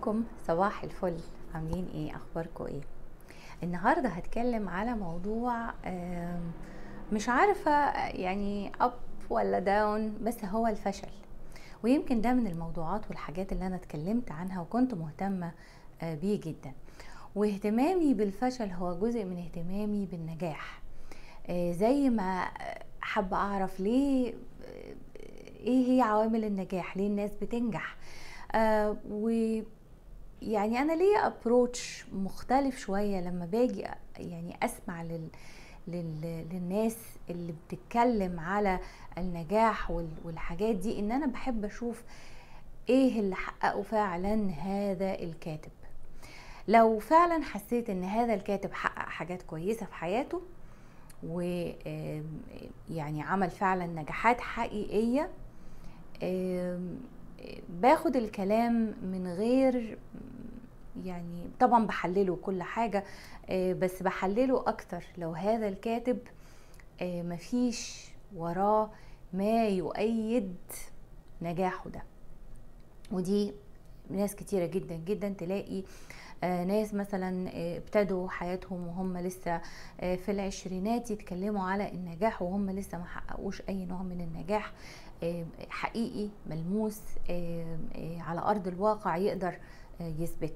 لكم صباح الفل عاملين ايه اخباركم ايه النهارده هتكلم على موضوع آم، مش عارفه يعني اب ولا داون بس هو الفشل ويمكن ده من الموضوعات والحاجات اللي انا اتكلمت عنها وكنت مهتمه آه، بيه جدا واهتمامي بالفشل هو جزء من اهتمامي بالنجاح آه، زي ما حابه اعرف ليه آه، ايه هي عوامل النجاح ليه الناس بتنجح آه و يعني انا ليا ابروتش مختلف شويه لما باجي يعني اسمع لل لل للناس اللي بتتكلم على النجاح وال- والحاجات دي ان انا بحب اشوف ايه اللي حققه فعلا هذا الكاتب لو فعلا حسيت ان هذا الكاتب حقق حاجات كويسه في حياته و آم، يعني عمل فعلا نجاحات حقيقيه آم، باخد الكلام من غير يعني طبعا بحلله كل حاجة آه، بس بحلله أكتر لو هذا الكاتب آه، مفيش وراه ما يؤيد نجاحه ده ودي ناس كتيرة جدا جدا تلاقي آه، ناس مثلا آه، ابتدوا حياتهم وهم لسه آه، في العشرينات يتكلموا على النجاح وهم لسه ما حققوش اي نوع من النجاح آه، حقيقي ملموس آه، آه، على ارض الواقع يقدر آه، يثبته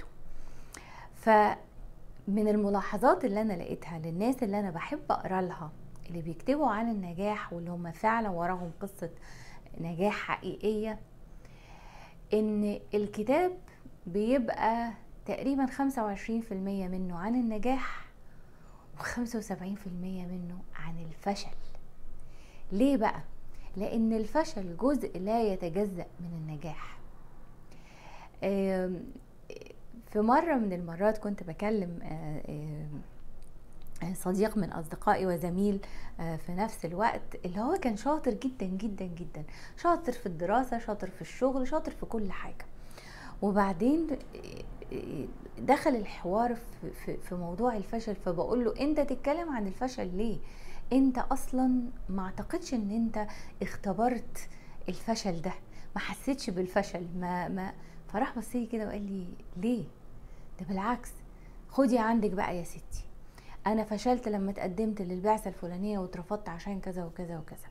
فمن الملاحظات اللي انا لقيتها للناس اللي انا بحب اقرا لها اللي بيكتبوا عن النجاح واللي هم فعلا وراهم قصة نجاح حقيقية ان الكتاب بيبقى تقريبا 25% منه عن النجاح و75% منه عن الفشل ليه بقى لان الفشل جزء لا يتجزأ من النجاح آم، في مرة من المرات كنت بكلم آه، آه، صديق من أصدقائي وزميل آه، في نفس الوقت اللي هو كان شاطر جدا جدا جدا شاطر في الدراسة شاطر في الشغل شاطر في كل حاجة وبعدين دخل الحوار في- في في موضوع الفشل فبقول له انت تتكلم عن الفشل ليه انت اصلا ما اعتقدش ان انت اختبرت الفشل ده ما حسيتش بالفشل ما ما فراح بص لي كده وقال لي ليه ده بالعكس خدي عندك بقى يا ستي انا فشلت لما اتقدمت للبعثه الفلانيه واترفضت عشان كذا وكذا وكذا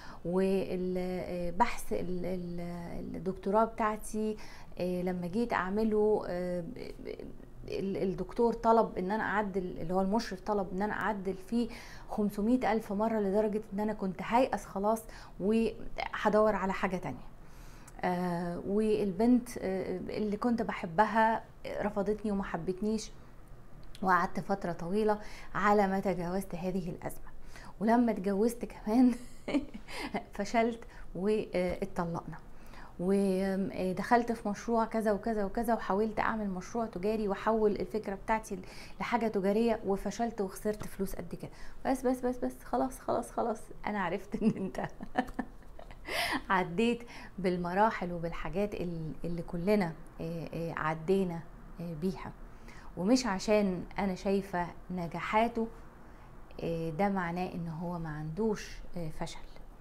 والبحث ال- ال- الدكتوراه بتاعتي آه، لما جيت اعمله آه، ال- الدكتور طلب ان انا اعدل اللي هو المشرف طلب ان انا اعدل فيه 500 الف مرة لدرجة ان انا كنت هيأس خلاص وهدور على حاجة تانية آه، والبنت آه، اللي كنت بحبها رفضتني وما حبتنيش وقعدت فترة طويلة على ما تجاوزت هذه الأزمة ولما اتجوزت كمان فشلت واتطلقنا ودخلت في مشروع كذا وكذا وكذا وحاولت اعمل مشروع تجاري واحول الفكره بتاعتي لحاجه تجاريه وفشلت وخسرت فلوس قد كده بس بس بس بس خلاص خلاص خلاص انا عرفت ان انت عديت بالمراحل وبالحاجات ال- اللي كلنا آه، آه، عدينا آه، بيها ومش عشان انا شايفه نجاحاته آه، ده معناه ان هو ما عندوش آه، فشل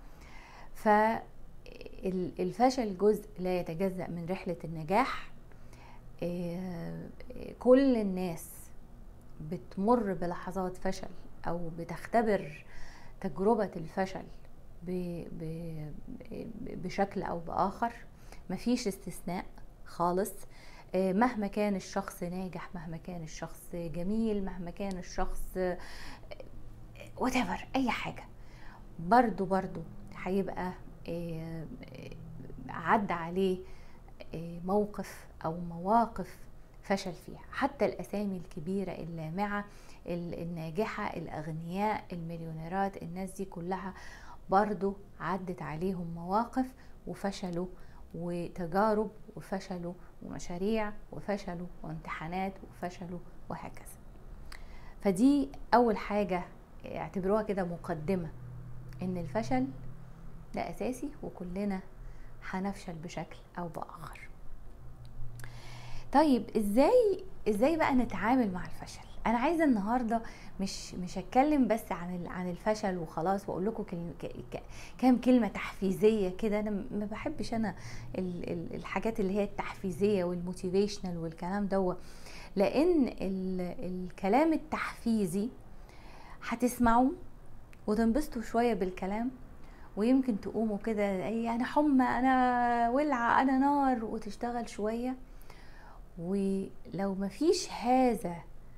فالفشل جزء لا يتجزأ من رحلة النجاح آه، كل الناس بتمر بلحظات فشل او بتختبر تجربة الفشل ب- ب- ب- بشكل او باخر مفيش استثناء خالص آه، مهما كان الشخص ناجح مهما كان الشخص جميل مهما كان الشخص whatever اي حاجة برضو برضو هيبقى آه، آه، عدى عليه آه، موقف او مواقف فشل فيها حتى الاسامي الكبيرة اللامعة ال- الناجحة الاغنياء المليونيرات الناس دي كلها برضو عدت عليهم مواقف وفشلوا وتجارب وفشلوا ومشاريع وفشلوا وامتحانات وفشلوا وهكذا فدي اول حاجة اعتبروها كده مقدمة ان الفشل ده اساسي وكلنا هنفشل بشكل او باخر طيب ازاي ازاي بقى نتعامل مع الفشل انا عايزه النهارده مش مش هتكلم بس عن عن الفشل وخلاص واقول لكم كام كلمه تحفيزيه كده انا ما بحبش انا ال ال الحاجات اللي هي التحفيزيه والموتيفيشنال والكلام دوت لان ال الكلام التحفيزي هتسمعوه وتنبسطوا شويه بالكلام ويمكن تقوموا كده اي انا حمى انا ولعه انا نار وتشتغل شويه ولو مفيش هذا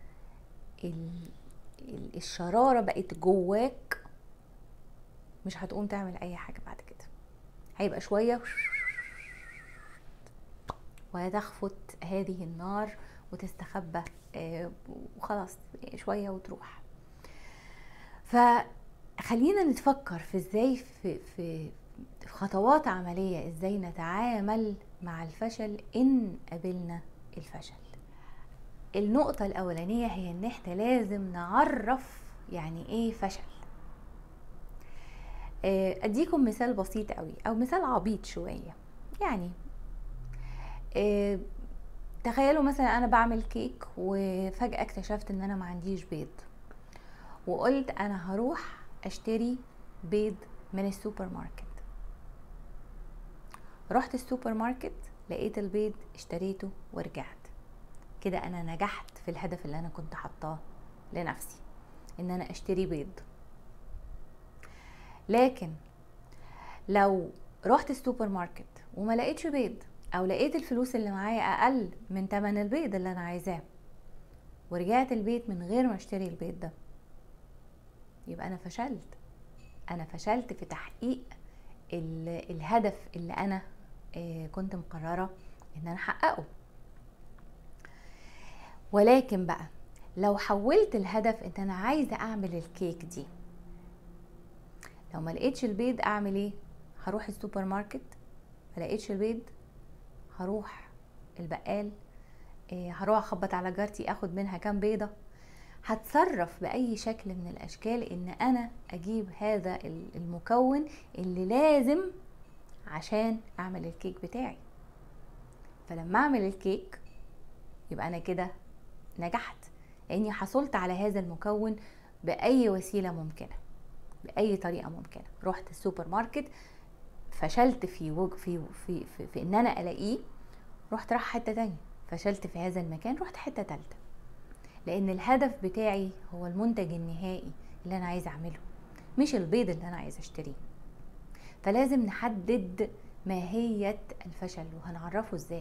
الشراره بقت جواك مش هتقوم تعمل اي حاجه بعد كده هيبقى شويه وتخفت هذه النار وتستخبى آه، وخلاص شويه وتروح فخلينا نتفكر في ازاي في في خطوات عمليه ازاي نتعامل مع الفشل ان قابلنا الفشل النقطة الأولانية هي إن إحنا لازم نعرف يعني إيه فشل آه، أديكم مثال بسيط قوي أو مثال عبيط شوية يعني آه، تخيلوا مثلا أنا بعمل كيك وفجأة اكتشفت إن أنا ما عنديش بيض وقلت أنا هروح أشتري بيض من السوبر ماركت رحت السوبر ماركت لقيت البيض اشتريته ورجعت كده انا نجحت في الهدف اللي انا كنت حاطاه لنفسي ان انا اشتري بيض لكن لو رحت السوبر ماركت وما لقيتش بيض او لقيت الفلوس اللي معايا اقل من تمن البيض اللي انا عايزاه ورجعت البيت من غير ما اشتري البيض ده يبقى انا فشلت انا فشلت في تحقيق الهدف اللي انا آه، كنت مقرره ان انا احققه ولكن بقى لو حولت الهدف ان انا عايزه اعمل الكيك دي لو ما لقيتش البيض اعمل ايه هروح السوبر ماركت ما لقيتش البيض هروح البقال إيه هروح اخبط على جارتي اخد منها كام بيضه هتصرف باي شكل من الاشكال ان انا اجيب هذا المكون اللي لازم عشان اعمل الكيك بتاعي فلما اعمل الكيك يبقى انا كده نجحت لاني حصلت على هذا المكون باي وسيله ممكنه باي طريقه ممكنه رحت السوبر ماركت فشلت في وج في, في في في ان انا الاقيه رحت راح حته تانية فشلت في هذا المكان رحت حته تالتة لان الهدف بتاعي هو المنتج النهائي اللي انا عايزه اعمله مش البيض اللي انا عايزه اشتريه فلازم نحدد ماهيه الفشل وهنعرفه ازاي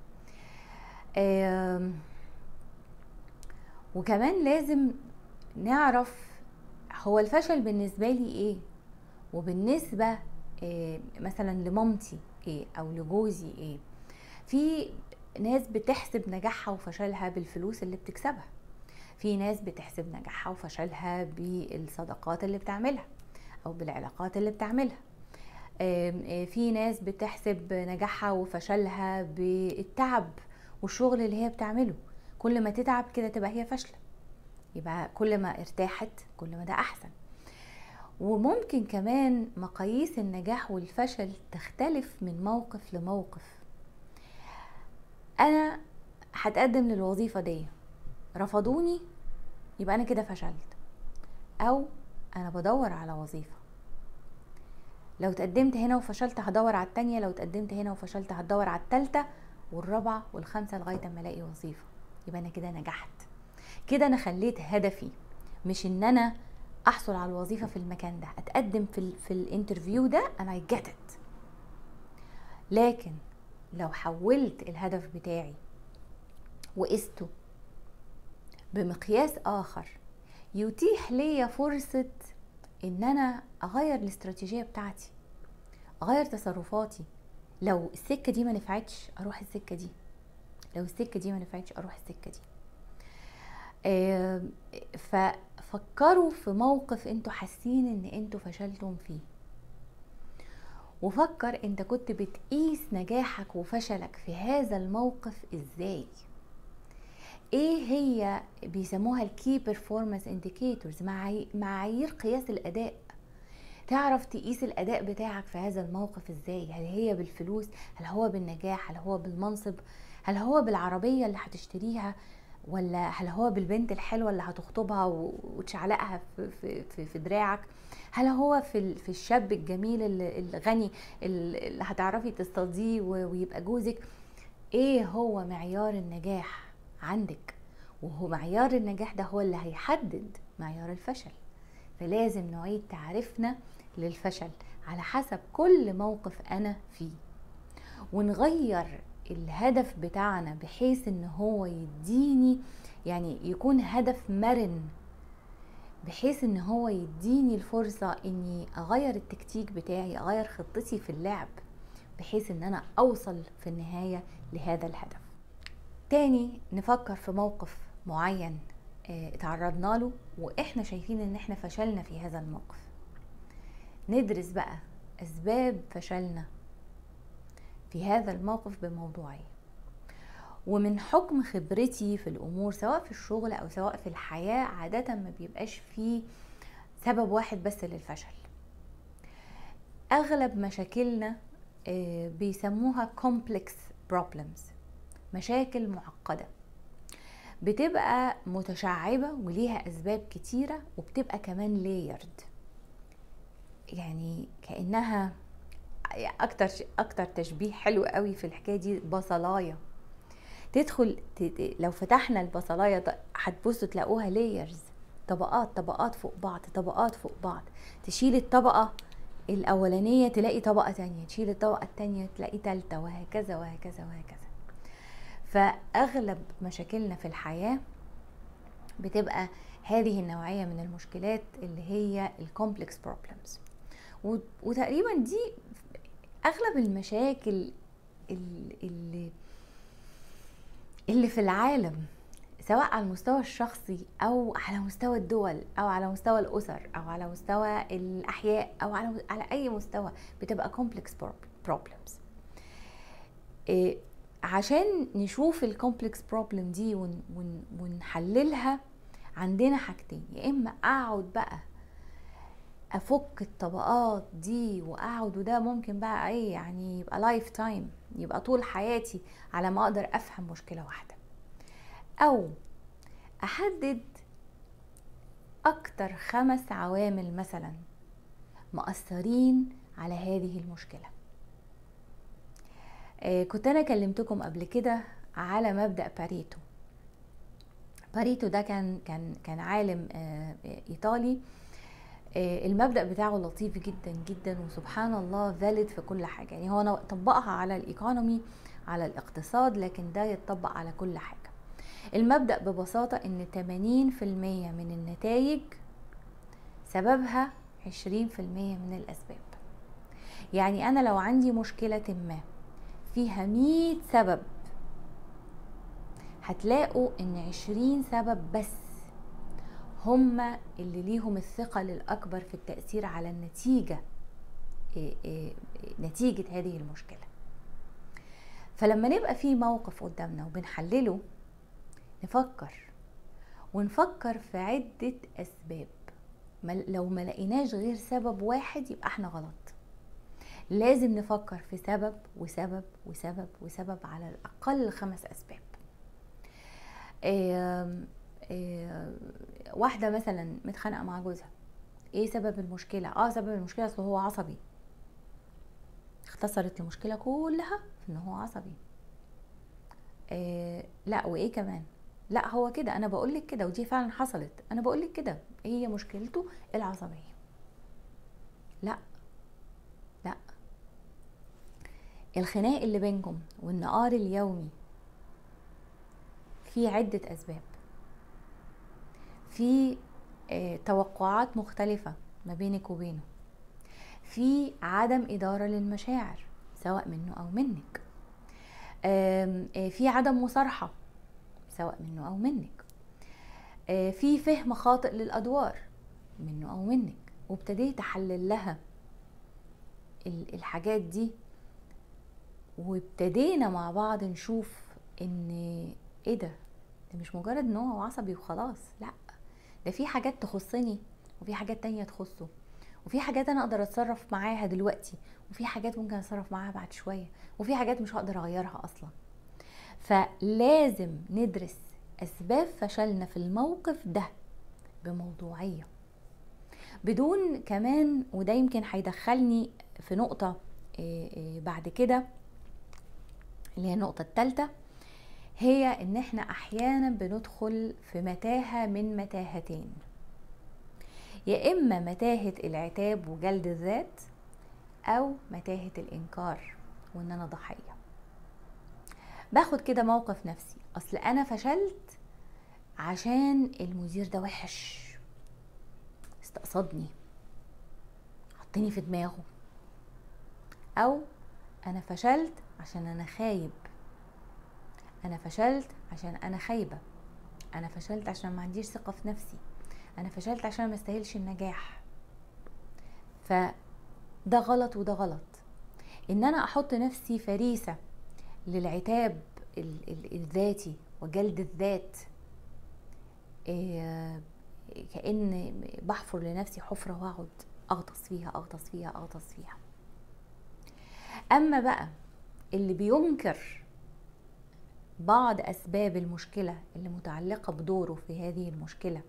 وكمان لازم نعرف هو الفشل بالنسبة لي ايه وبالنسبة إيه مثلا لمامتي ايه او لجوزي ايه في ناس بتحسب نجاحها وفشلها بالفلوس اللي بتكسبها في ناس بتحسب نجاحها وفشلها بالصداقات اللي بتعملها او بالعلاقات اللي بتعملها إيه، في ناس بتحسب نجاحها وفشلها بالتعب والشغل اللي هي بتعمله كل ما تتعب كده تبقى هي فاشله يبقى كل ما ارتاحت كل ما ده احسن وممكن كمان مقاييس النجاح والفشل تختلف من موقف لموقف انا هتقدم للوظيفه دي رفضوني يبقى انا كده فشلت او انا بدور على وظيفه لو تقدمت هنا وفشلت هدور على التانية لو تقدمت هنا وفشلت هدور على التالتة والرابعة والخامسة لغاية اما الاقي وظيفة يبقى انا كده نجحت كده انا خليت هدفي مش ان انا احصل على الوظيفه في المكان ده اتقدم في ال في الانترفيو ده انا اي جيت ات لكن لو حولت الهدف بتاعي وقسته بمقياس اخر يتيح ليا فرصه ان انا اغير الاستراتيجيه بتاعتي اغير تصرفاتي لو السكه دي ما نفعتش اروح السكه دي لو السكه دي ما نفعتش اروح السكه دي ففكروا في موقف انتوا حاسين ان انتوا فشلتم فيه وفكر انت كنت بتقيس نجاحك وفشلك في هذا الموقف ازاي ايه هي بيسموها الكي بيرفورمانس انديكيتورز معايير قياس الاداء تعرف تقيس الاداء بتاعك في هذا الموقف ازاي هل هي بالفلوس هل هو بالنجاح هل هو بالمنصب هل هو بالعربيه اللي هتشتريها ولا هل هو بالبنت الحلوه اللي هتخطبها وتشعلقها في, في, في, في دراعك هل هو في في الشاب الجميل الغني اللي هتعرفي تصطاديه ويبقى جوزك ايه هو معيار النجاح عندك وهو معيار النجاح ده هو اللي هيحدد معيار الفشل فلازم نعيد تعريفنا للفشل على حسب كل موقف انا فيه ونغير الهدف بتاعنا بحيث ان هو يديني يعني يكون هدف مرن بحيث ان هو يديني الفرصة اني اغير التكتيك بتاعي اغير خطتي في اللعب بحيث ان انا اوصل في النهاية لهذا الهدف تاني نفكر في موقف معين اه اتعرضنا له واحنا شايفين ان احنا فشلنا في هذا الموقف ندرس بقى اسباب فشلنا في هذا الموقف بموضوعية ومن حكم خبرتي في الامور سواء في الشغل او سواء في الحياه عاده ما بيبقاش فيه سبب واحد بس للفشل اغلب مشاكلنا بيسموها complex problems مشاكل معقده بتبقى متشعبه وليها اسباب كتيره وبتبقى كمان layered يعني كانها اكتر اكتر تشبيه حلو قوي في الحكايه دي بصلايه تدخل لو فتحنا البصلايه هتبصوا تلاقوها لايرز طبقات طبقات فوق بعض طبقات فوق بعض تشيل الطبقه الاولانيه تلاقي طبقه تانية تشيل الطبقه التانية تلاقي تالتة وهكذا وهكذا وهكذا فاغلب مشاكلنا في الحياه بتبقى هذه النوعيه من المشكلات اللي هي الكومبلكس بروبلمز وتقريبا دي اغلب المشاكل اللي اللي في العالم سواء على المستوى الشخصي او على مستوى الدول او على مستوى الاسر او على مستوى الاحياء او على على اي مستوى بتبقى كومبلكس بروبلمز إيه عشان نشوف الكومبلكس بروبلم دي ون ون ونحللها عندنا حاجتين يا اما اقعد بقى افك الطبقات دي واقعد وده ممكن بقى ايه يعني يبقى لايف تايم يبقى طول حياتي على ما اقدر افهم مشكله واحده او احدد اكتر خمس عوامل مثلا مؤثرين على هذه المشكله آه كنت انا كلمتكم قبل كده على مبدا باريتو باريتو ده كان كان كان عالم آه ايطالي المبدا بتاعه لطيف جدا جدا وسبحان الله فاليد في كل حاجه يعني هو طبقها على الايكونومي على الاقتصاد لكن ده يتطبق على كل حاجه المبدا ببساطه ان 80% من النتائج سببها 20% من الاسباب يعني انا لو عندي مشكله ما فيها 100 سبب هتلاقوا ان 20 سبب بس هم اللي ليهم الثقل الأكبر في التأثير على النتيجة إيه إيه نتيجة هذه المشكلة فلما نبقى في موقف قدامنا وبنحلله نفكر ونفكر في عدة أسباب لو ما لقيناش غير سبب واحد يبقى احنا غلط لازم نفكر في سبب وسبب وسبب وسبب على الأقل خمس أسباب إيه إيه واحدة مثلا متخانقة مع جوزها ايه سبب المشكلة اه سبب المشكلة اصل هو عصبي اختصرت المشكلة كلها في ان هو عصبي إيه لا وايه كمان لا هو كده انا بقولك كده ودي فعلا حصلت انا بقولك كده هي مشكلته العصبية لا لا الخناق اللي بينكم والنقار اليومي في عدة أسباب في توقعات مختلفة ما بينك وبينه في عدم إدارة للمشاعر سواء منه أو منك في عدم مصارحة سواء منه أو منك في فهم خاطئ للأدوار منه أو منك وابتديت أحلل لها الحاجات دي وابتدينا مع بعض نشوف ان ايه ده ده مش مجرد ان هو عصبي وخلاص لا ده في حاجات تخصني وفي حاجات تانية تخصه وفي حاجات انا اقدر اتصرف معاها دلوقتي وفي حاجات ممكن اتصرف معاها بعد شوية وفي حاجات مش هقدر اغيرها اصلا فلازم ندرس اسباب فشلنا في الموقف ده بموضوعيه بدون كمان وده يمكن هيدخلني في نقطه آه، آه، بعد كده اللي هي النقطه الثالثه هي ان احنا احيانا بندخل في متاهه من متاهتين يا اما متاهه العتاب وجلد الذات او متاهه الانكار وان انا ضحيه باخد كده موقف نفسي اصل انا فشلت عشان المدير ده وحش استقصدني حطني في دماغه او انا فشلت عشان انا خايب انا فشلت عشان انا خايبه انا فشلت عشان ما عنديش ثقه في نفسي انا فشلت عشان ما استاهلش النجاح فده غلط وده غلط ان انا احط نفسي فريسه للعتاب الذاتي وجلد الذات إيه، كأن بحفر لنفسي حفرة واقعد اغطس فيها اغطس فيها اغطس فيها اما بقى اللي بينكر بعض اسباب المشكله اللي متعلقه بدوره في هذه المشكله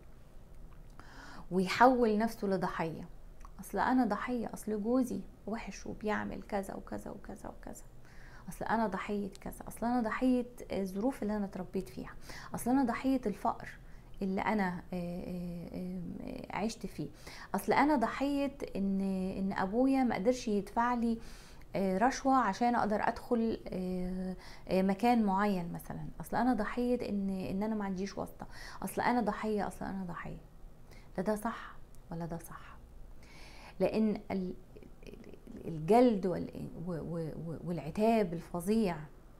ويحول نفسه لضحيه اصل انا ضحيه اصل جوزي وحش وبيعمل كذا وكذا وكذا وكذا اصل انا ضحيه كذا اصل انا ضحيه الظروف اللي انا اتربيت فيها اصل انا ضحيه الفقر اللي انا آه، آه، آه، عشت فيه اصل انا ضحيه ان ان ابويا ما قدرش يدفع لي رشوة عشان اقدر ادخل مكان معين مثلا اصل انا ضحية ان ان انا ما عنديش واسطة اصل انا ضحية اصل انا ضحية ده ده صح ولا ده صح لان الجلد والعتاب الفظيع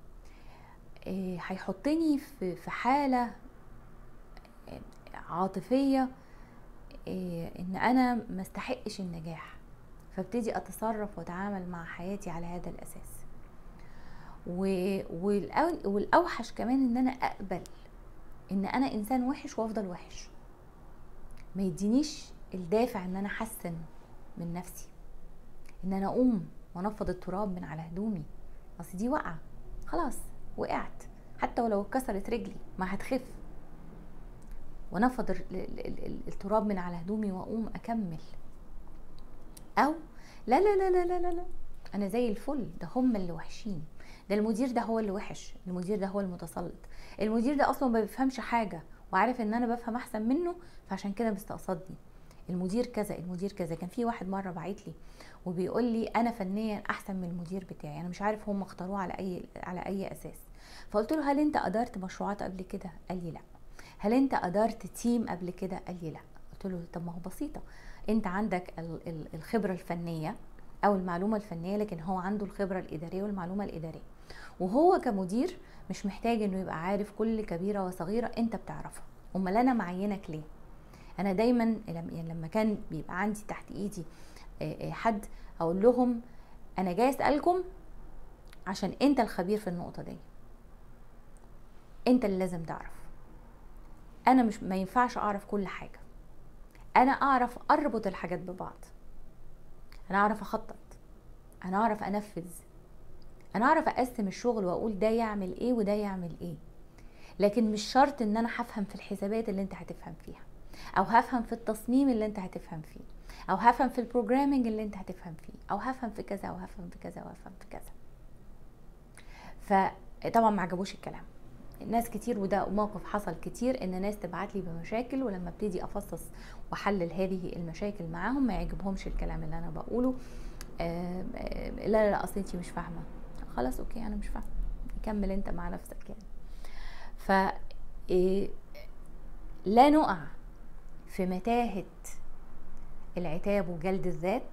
هيحطني في حالة عاطفيه إيه، ان انا ما استحقش النجاح فابتدي اتصرف واتعامل مع حياتي على هذا الاساس والاوحش كمان ان انا اقبل ان انا انسان وحش وافضل وحش ما يدينيش الدافع ان انا احسن من نفسي ان انا اقوم وانفض التراب من على هدومي اصل دي وقعه خلاص وقعت حتى ولو اتكسرت رجلي ما هتخف ونفض التراب من على هدومي واقوم اكمل او لا لا لا لا لا لا, لا. انا زي الفل ده هم اللي وحشين ده المدير ده هو اللي وحش المدير ده هو المتسلط المدير ده اصلا ما بيفهمش حاجه وعارف ان انا بفهم احسن منه فعشان كده مستقصدني المدير كذا المدير كذا كان في واحد مره بعت لي وبيقول لي انا فنيا احسن من المدير بتاعي انا مش عارف هم اختاروه على اي على اي اساس فقلت له هل انت ادرت مشروعات قبل كده قال لي لا هل انت ادرت تيم قبل كده قال لي لا قلت له طب ما هو بسيطه انت عندك الخبره الفنيه او المعلومه الفنيه لكن هو عنده الخبره الاداريه والمعلومه الاداريه وهو كمدير مش محتاج انه يبقى عارف كل كبيره وصغيره انت بتعرفها امال انا معينك ليه انا دايما يعني لما كان بيبقى عندي تحت ايدي حد اقول لهم انا جاي اسالكم عشان انت الخبير في النقطه دي انت اللي لازم تعرف انا مش ما ينفعش اعرف كل حاجه انا اعرف اربط الحاجات ببعض انا اعرف اخطط انا اعرف انفذ انا اعرف اقسم الشغل واقول ده يعمل ايه وده يعمل ايه لكن مش شرط ان انا هفهم في الحسابات اللي انت هتفهم فيها او هفهم في التصميم اللي انت هتفهم فيه او هفهم في البروجرامينج اللي انت هتفهم فيه او هفهم في كذا وهفهم في كذا وهفهم في كذا فطبعا ما عجبوش الكلام ناس كتير وده موقف حصل كتير ان ناس تبعت لي بمشاكل ولما ابتدي افصص واحلل هذه المشاكل معاهم ما يعجبهمش الكلام اللي انا بقوله آه لا لا لا اصل انت مش فاهمه خلاص اوكي انا مش فاهمه كمل انت مع نفسك يعني ف إيه لا نقع في متاهه العتاب وجلد الذات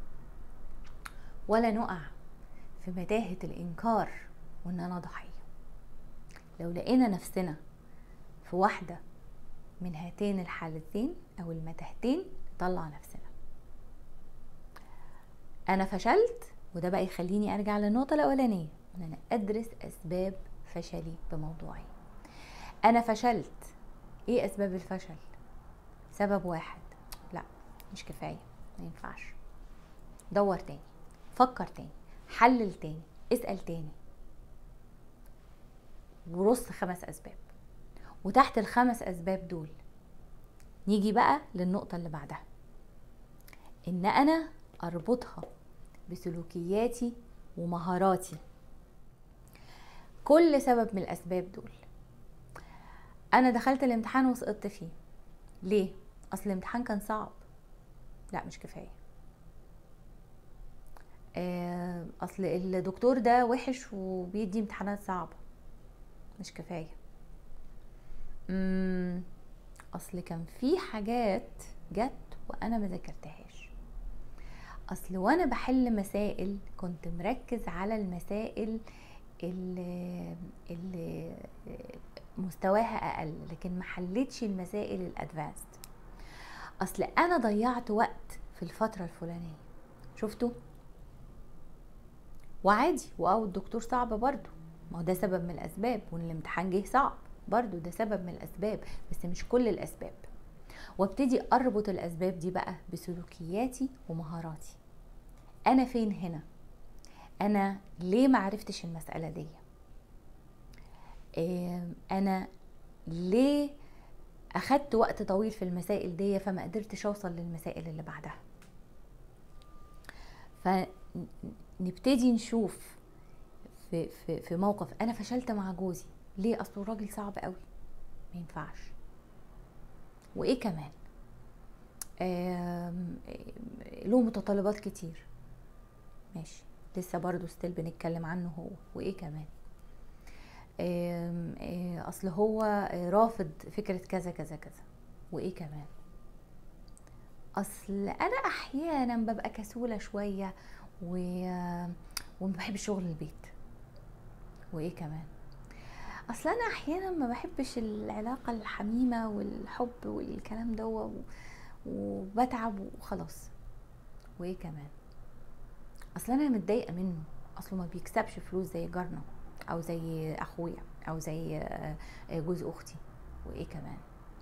ولا نقع في متاهه الانكار وان انا ضحيه لو لقينا نفسنا في واحدة من هاتين الحالتين أو المتاهتين طلع نفسنا أنا فشلت وده بقى يخليني أرجع للنقطة الأولانية إن أنا أدرس أسباب فشلي بموضوعي أنا فشلت إيه أسباب الفشل؟ سبب واحد لا مش كفاية ما ينفعش دور تاني فكر تاني حلل تاني اسأل تاني ورص خمس اسباب وتحت الخمس اسباب دول نيجي بقى للنقطه اللي بعدها ان انا اربطها بسلوكياتي ومهاراتي كل سبب من الاسباب دول انا دخلت الامتحان وسقطت فيه ليه اصل الامتحان كان صعب لا مش كفايه آه، اصل الدكتور ده وحش وبيدي امتحانات صعبه مش كفايه مم، اصل كان في حاجات جت وانا ما ذاكرتهاش اصل وانا بحل مسائل كنت مركز على المسائل اللي, اللي مستواها اقل لكن ما حلتش المسائل الادفانسد اصل انا ضيعت وقت في الفتره الفلانيه شفتوا وعادي واو الدكتور صعب برضو ما هو ده سبب من الاسباب وان الامتحان جه صعب برضو ده سبب من الاسباب بس مش كل الاسباب وابتدي اربط الاسباب دي بقى بسلوكياتي ومهاراتي انا فين هنا انا ليه ما عرفتش المساله دي إيه، انا ليه اخدت وقت طويل في المسائل دي فما قدرتش اوصل للمسائل اللي بعدها فنبتدي نشوف في في في موقف انا فشلت مع جوزي ليه اصله راجل صعب قوي ما ينفعش وايه كمان آم، له متطلبات كتير ماشي لسه برضو ستيل بنتكلم عنه هو وايه كمان آم، آه، اصل هو آه، رافض فكرة كذا كذا كذا وايه كمان اصل انا احيانا ببقى كسولة شوية و وما بحبش شغل البيت وايه كمان اصل انا احيانا ما بحبش العلاقة الحميمة والحب والكلام ده و- وبتعب وخلاص وايه كمان اصل انا متضايقه منه اصله ما بيكسبش فلوس زي جارنا او زي اخويا او زي آه، آه، جوز اختي وايه كمان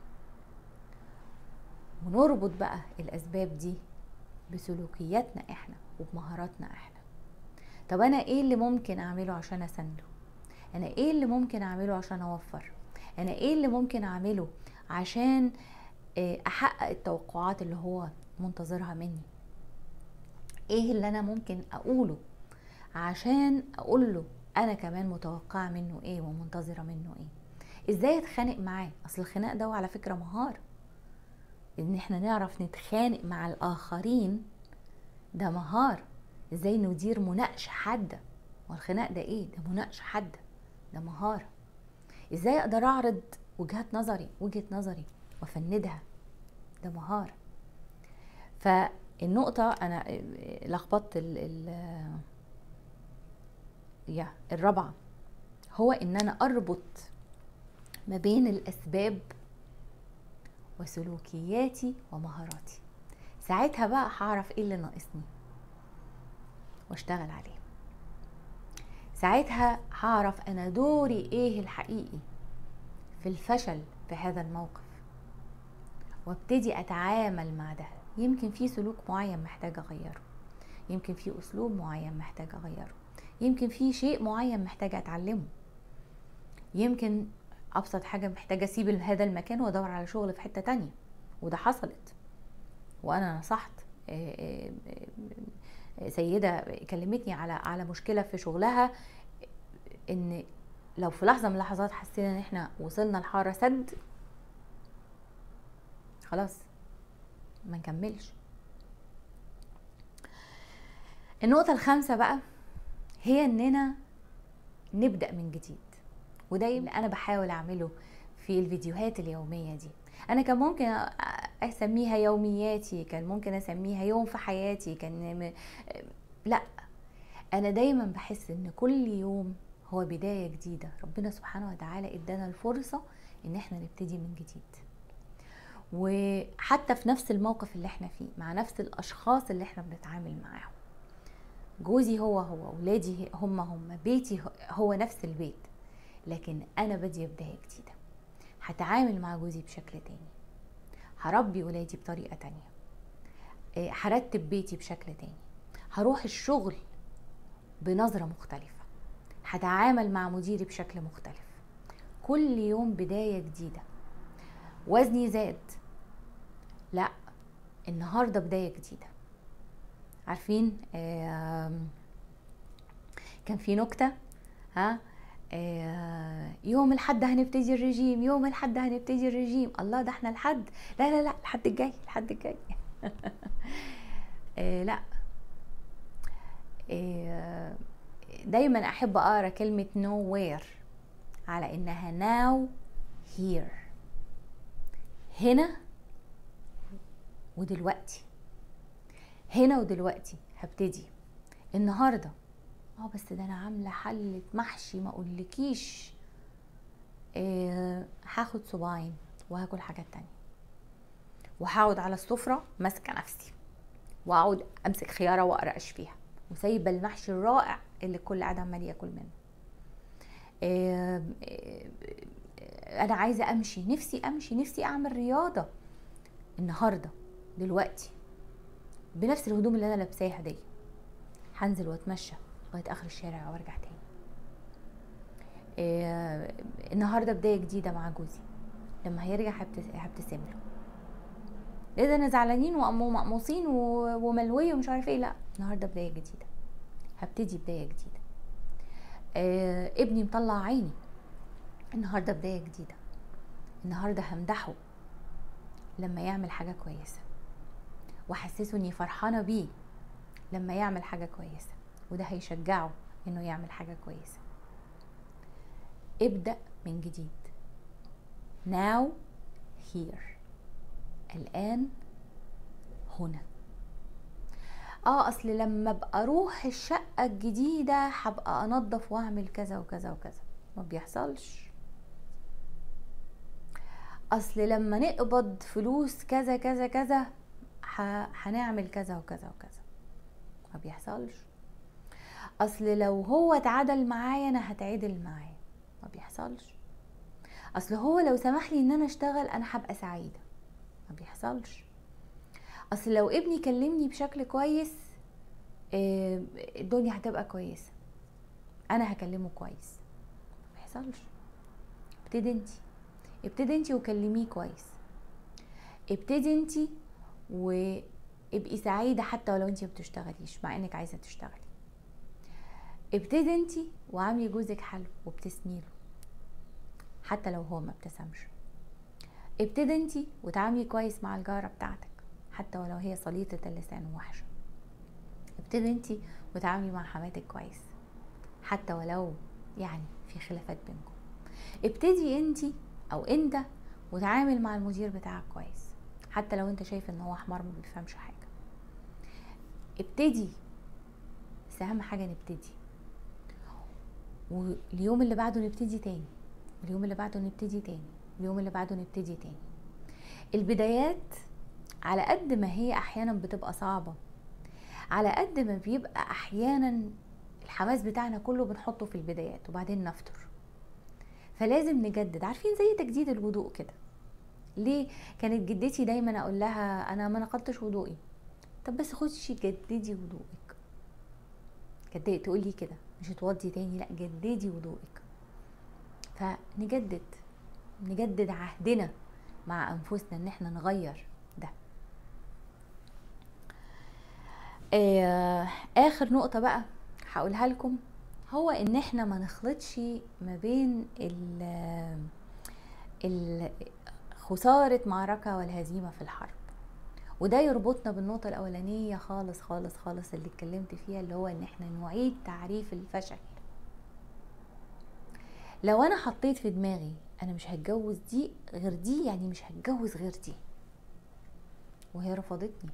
ونربط بقى الاسباب دي بسلوكياتنا احنا وبمهاراتنا احنا طب انا ايه اللي ممكن اعمله عشان اسنده انا ايه اللي ممكن اعمله عشان اوفر انا ايه اللي ممكن اعمله عشان آه، احقق التوقعات اللي هو منتظرها مني ايه اللي انا ممكن اقوله عشان اقول له انا كمان متوقعه منه ايه ومنتظره منه ايه ازاي اتخانق معاه اصل الخناق ده على فكره مهاره ان احنا نعرف نتخانق مع الاخرين ده مهاره ازاي ندير مناقشه حاده والخناق ده ايه ده مناقشه حاده ده مهاره ازاي اقدر اعرض وجهات نظري وجهه نظري وافندها ده مهاره فالنقطة أنا لخبطت ال ال يا الرابعة هو إن أنا أربط ما بين الأسباب وسلوكياتي ومهاراتي ساعتها بقى هعرف ايه اللي ناقصني واشتغل عليه ساعتها هعرف انا دوري ايه الحقيقي في الفشل في هذا الموقف وابتدي اتعامل مع ده يمكن في سلوك معين محتاج اغيره يمكن في اسلوب معين محتاج اغيره يمكن في شيء معين محتاج اتعلمه يمكن ابسط حاجه محتاجه اسيب هذا المكان وادور على شغل في حته تانية وده حصلت وانا نصحت آه، آه، آه، سيده كلمتني على على مشكله في شغلها ان لو في لحظه من اللحظات حسينا ان احنا وصلنا لحاره سد خلاص ما نكملش النقطه الخامسه بقى هي اننا نبدا من جديد وده اللي انا بحاول اعمله في الفيديوهات اليوميه دي انا كان ممكن اسميها يومياتي كان ممكن اسميها يوم في حياتي كان م... لا انا دايما بحس ان كل يوم هو بدايه جديده ربنا سبحانه وتعالى ادانا الفرصه ان احنا نبتدي من جديد وحتى في نفس الموقف اللي احنا فيه مع نفس الاشخاص اللي احنا بنتعامل معاهم جوزي هو هو اولادي هم هم بيتي هو نفس البيت لكن انا باديه بدايه جديده هتعامل مع جوزي بشكل تاني هربي ولادي بطريقه تانية إيه، هرتب بيتي بشكل تاني هروح الشغل بنظره مختلفه هتعامل مع مديري بشكل مختلف كل يوم بداية جديدة وزني زاد لا النهاردة بداية جديدة عارفين كان في نكتة ها آه، يوم الحد هنبتدي الرجيم يوم الحد هنبتدي الرجيم الله ده احنا الحد لا لا لا الحد الجاي الحد الجاي آه، لا آه، دايما احب اقرا كلمه nowhere على انها now here هنا ودلوقتي هنا ودلوقتي هبتدي النهارده اه بس ده انا عامله حله محشي ما اقولكيش آه هاخد صباعين وهاكل حاجات تانية وهقعد على السفره ماسكه نفسي واقعد امسك خياره واقرقش فيها وسايبه المحشي الرائع اللي الكل قاعد عمال ياكل منه آه آه انا عايزه امشي نفسي امشي نفسي اعمل رياضه النهارده دلوقتي بنفس الهدوم اللي انا لابساها دي هنزل واتمشى لغايه اخر الشارع وارجع تاني آه النهارده بدايه جديده مع جوزي لما هيرجع هبتسم له اذا انا زعلانين ومقموصين وملويه ومش عارف ايه لا النهارده بدايه جديده هبتدي بدايه جديده آه ابني مطلع عيني النهارده بدايه جديده النهارده همدحه لما يعمل حاجه كويسه واحسسه اني فرحانه بيه لما يعمل حاجه كويسه وده هيشجعه انه يعمل حاجه كويسه ابدا من جديد now here الان هنا اه اصل لما ابقى اروح الشقه الجديده هبقى انظف واعمل كذا وكذا وكذا ما بيحصلش اصل لما نقبض فلوس كذا كذا كذا هنعمل كذا وكذا وكذا ما بيحصلش اصل لو هو اتعدل معايا انا هتعدل معاه ما بيحصلش اصل هو لو سمح لي ان انا اشتغل انا هبقى سعيده ما بيحصلش اصل لو ابني كلمني بشكل كويس آه، الدنيا هتبقى كويسه انا هكلمه كويس ما بيحصلش ابتدي انت ابتدي انت وكلميه كويس ابتدي انت وابقي سعيده حتى ولو انت ما بتشتغليش مع انك عايزه تشتغلي ابتدي انت وعاملي جوزك حلو وابتسمي له حتى لو هو ما ابتسمش ابتدي انت وتعاملي كويس مع الجاره بتاعتك حتى ولو هي صليطه اللسان ووحشه ابتدي انت وتعاملي مع حماتك كويس حتى ولو يعني في خلافات بينكم ابتدي انت او انت وتعامل مع المدير بتاعك كويس حتى لو انت شايف ان هو حمار ما بيفهمش حاجه ابتدي بس اهم حاجه نبتدي واليوم اللي بعده نبتدي تاني اليوم اللي بعده نبتدي تاني اليوم اللي بعده نبتدي تاني البدايات على قد ما هي احيانا بتبقى صعبه على قد ما بيبقى احيانا الحماس بتاعنا كله بنحطه في البدايات وبعدين نفتر فلازم نجدد عارفين زي تجديد الوضوء كده ليه كانت جدتي دايما اقول لها انا ما نقضتش وضوئي طب بس خدي جددي وضوءك كانت تقول لي كده مش توضي تاني لا جددي وضوءك فنجدد نجدد عهدنا مع انفسنا ان احنا نغير ده آه اخر نقطة بقى هقولها لكم هو ان احنا ما نخلطش ما بين ال خسارة معركة والهزيمة في الحرب وده يربطنا بالنقطة الأولانية خالص خالص خالص اللي اتكلمت فيها اللي هو إن احنا نعيد تعريف الفشل لو أنا حطيت في دماغي أنا مش هتجوز دي غير دي يعني مش هتجوز غير دي وهي رفضتني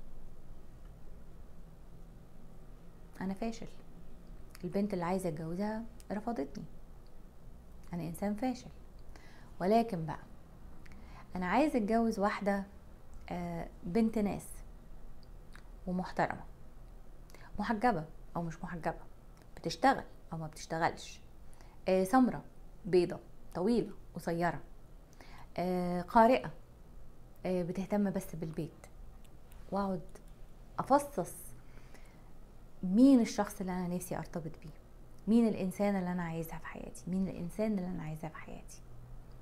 أنا فاشل البنت اللي عايزة اتجوزها رفضتني أنا إنسان فاشل ولكن بقى أنا عايزة اتجوز واحدة آه، بنت ناس ومحترمة محجبة أو مش محجبة بتشتغل أو ما بتشتغلش آه، سمرة بيضة طويلة قصيرة آه، قارئة بتهتم بس بالبيت واقعد افصص مين الشخص اللي انا نفسي ارتبط بيه مين الانسان اللي انا عايزها في حياتي مين الانسان اللي انا عايزاه في حياتي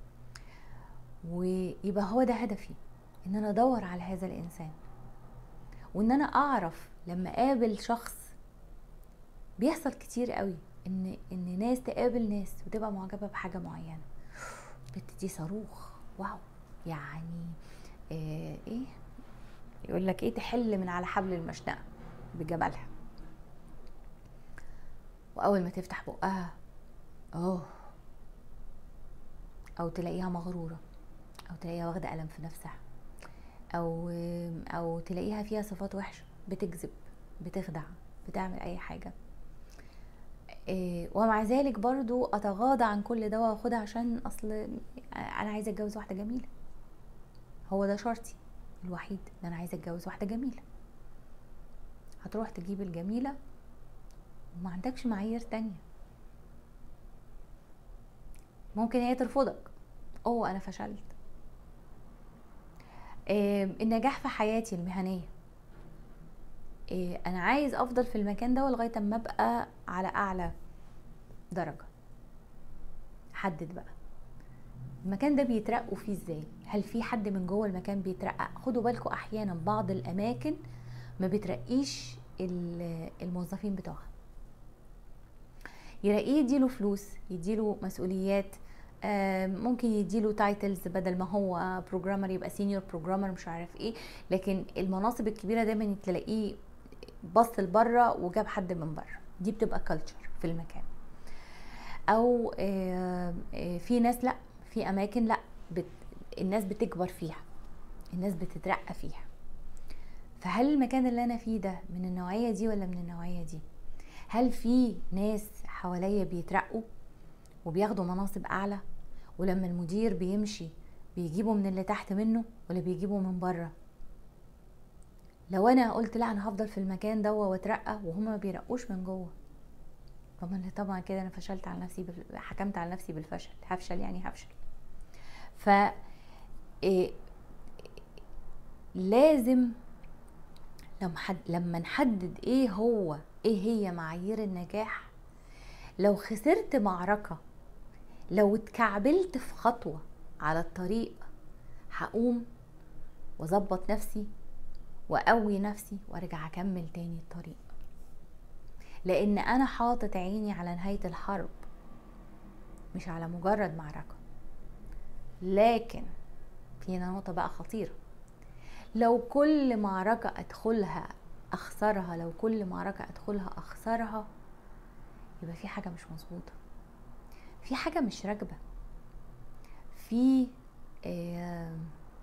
ويبقى هو ده هدفي ان انا ادور على هذا الانسان وان انا اعرف لما اقابل شخص بيحصل كتير قوي ان ان ناس تقابل ناس وتبقى معجبه بحاجه معينه بتدي صاروخ واو يعني آه ايه يقول لك ايه تحل من على حبل المشنقه بجمالها واول ما تفتح بقها اوه او تلاقيها مغروره او تلاقيها واخده قلم في نفسها او او تلاقيها فيها صفات وحشه بتكذب بتخدع بتعمل اي حاجه إيه ومع ذلك برضو اتغاضى عن كل ده واخدها عشان اصل انا عايزه اتجوز واحده جميله هو ده شرطي الوحيد ان انا عايزه اتجوز واحده جميله هتروح تجيب الجميله وما عندكش معايير تانية ممكن هي ترفضك اوه انا فشلت إيه النجاح في حياتي المهنيه إيه انا عايز افضل في المكان ده لغايه اما ابقى على اعلى درجه حدد بقى المكان ده بيترقوا فيه ازاي هل في حد من جوه المكان بيترقى خدوا بالكم احيانا بعض الاماكن ما بترقيش الموظفين بتوعها يلاقيه يديله فلوس يديله مسؤوليات ممكن يديله تايتلز بدل ما هو بروجرامر يبقى سينيور بروجرامر مش عارف ايه لكن المناصب الكبيره دايما تلاقيه بص لبره وجاب حد من بره دي بتبقى كلتشر في المكان او في ناس لا في اماكن لا بت الناس بتكبر فيها الناس بتترقى فيها فهل المكان اللي انا فيه ده من النوعيه دي ولا من النوعيه دي هل في ناس حواليا بيترقوا وبياخدوا مناصب اعلى ولما المدير بيمشي بيجيبوا من اللي تحت منه ولا بيجيبوا من بره لو انا قلت لا انا هفضل في المكان ده واترقى وهما ما بيرقوش من جوه طبعا طبعا كده انا فشلت على نفسي بال... حكمت على نفسي بالفشل هفشل يعني هفشل ف إيه لازم لما حد لما نحدد ايه هو ايه هي معايير النجاح لو خسرت معركة لو اتكعبلت في خطوة على الطريق هقوم واظبط نفسي واقوي نفسي وارجع اكمل تاني الطريق لان انا حاطط عيني على نهاية الحرب مش على مجرد معركة لكن في نقطة بقى خطيرة لو كل معركة ادخلها اخسرها لو كل معركة ادخلها اخسرها يبقى في حاجة مش مظبوطة في حاجة مش راكبة في آه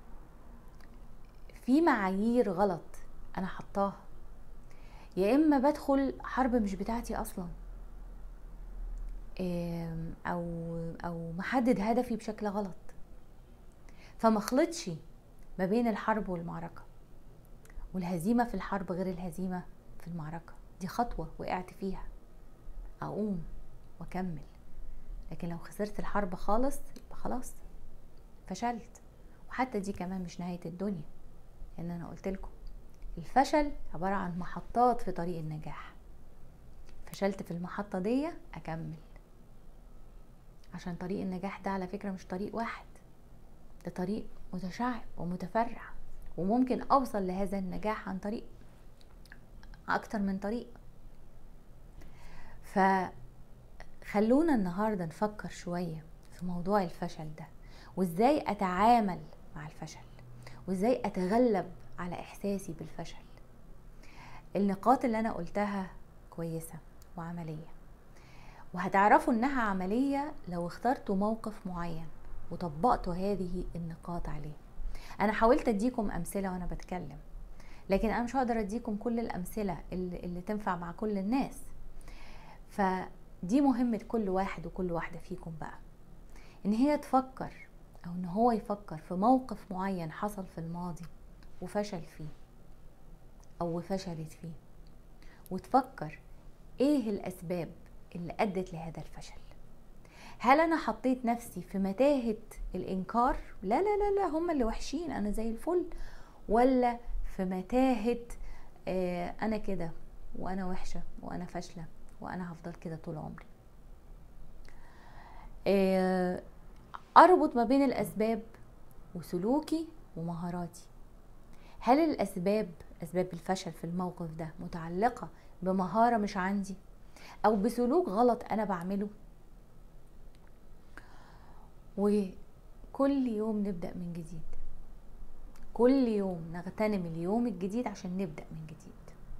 في معايير غلط انا حطاها يا اما بدخل حرب مش بتاعتي اصلا او او محدد هدفي بشكل غلط فما خلطش ما بين الحرب والمعركه والهزيمه في الحرب غير الهزيمه في المعركه دي خطوه وقعت فيها اقوم واكمل لكن لو خسرت الحرب خالص يبقى خلاص فشلت وحتى دي كمان مش نهايه الدنيا لان انا قلت لكم الفشل عباره عن محطات في طريق النجاح فشلت في المحطه دي اكمل عشان طريق النجاح ده على فكره مش طريق واحد ده طريق متشعب ومتفرع وممكن اوصل لهذا النجاح عن طريق اكتر من طريق فخلونا النهارده نفكر شويه في موضوع الفشل ده وازاي اتعامل مع الفشل وازاي اتغلب على احساسي بالفشل النقاط اللي انا قلتها كويسه وعمليه وهتعرفوا انها عمليه لو اخترتوا موقف معين وطبقتوا هذه النقاط عليه انا حاولت اديكم امثله وانا بتكلم لكن انا مش هقدر اديكم كل الامثله اللي, اللي تنفع مع كل الناس فدي مهمه كل واحد وكل واحده فيكم بقى ان هي تفكر او ان هو يفكر في موقف معين حصل في الماضي وفشل فيه او فشلت فيه وتفكر ايه الاسباب اللي ادت لهذا الفشل هل انا حطيت نفسي في متاهه الانكار لا لا لا لا هم اللي وحشين انا زي الفل ولا في متاهه آه انا كده وانا وحشه وانا فاشله وانا هفضل كده طول عمري آه اربط ما بين الاسباب وسلوكي ومهاراتي هل الاسباب اسباب الفشل في الموقف ده متعلقه بمهاره مش عندي او بسلوك غلط انا بعمله وكل يوم نبدا من جديد كل يوم نغتنم اليوم الجديد عشان نبدا من جديد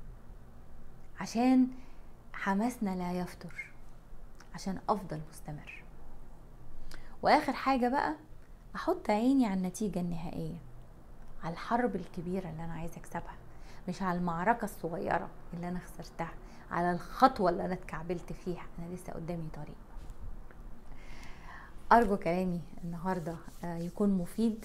عشان حماسنا لا يفتر عشان افضل مستمر واخر حاجه بقى احط عيني على النتيجه النهائيه على الحرب الكبيره اللي انا عايزه اكسبها مش على المعركه الصغيره اللي انا خسرتها على الخطوه اللي انا اتكعبلت فيها انا لسه قدامي طريق ارجو كلامي النهارده يكون مفيد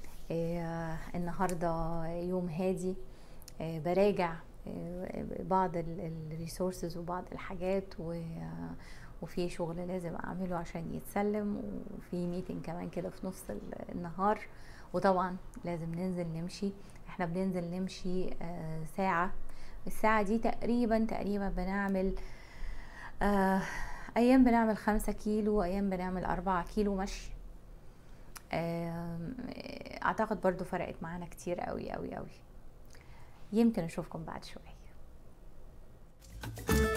النهارده يوم هادي براجع بعض الريسورسز وبعض الحاجات وفي شغل لازم اعمله عشان يتسلم وفي ميتنج كمان كده في نص النهار وطبعا لازم ننزل نمشي احنا بننزل نمشي ساعة الساعة دي تقريبا تقريبا بنعمل ايام بنعمل خمسة كيلو ايام بنعمل اربعة كيلو مشي اعتقد برضو فرقت معانا كتير قوي قوي قوي يمكن اشوفكم بعد شويه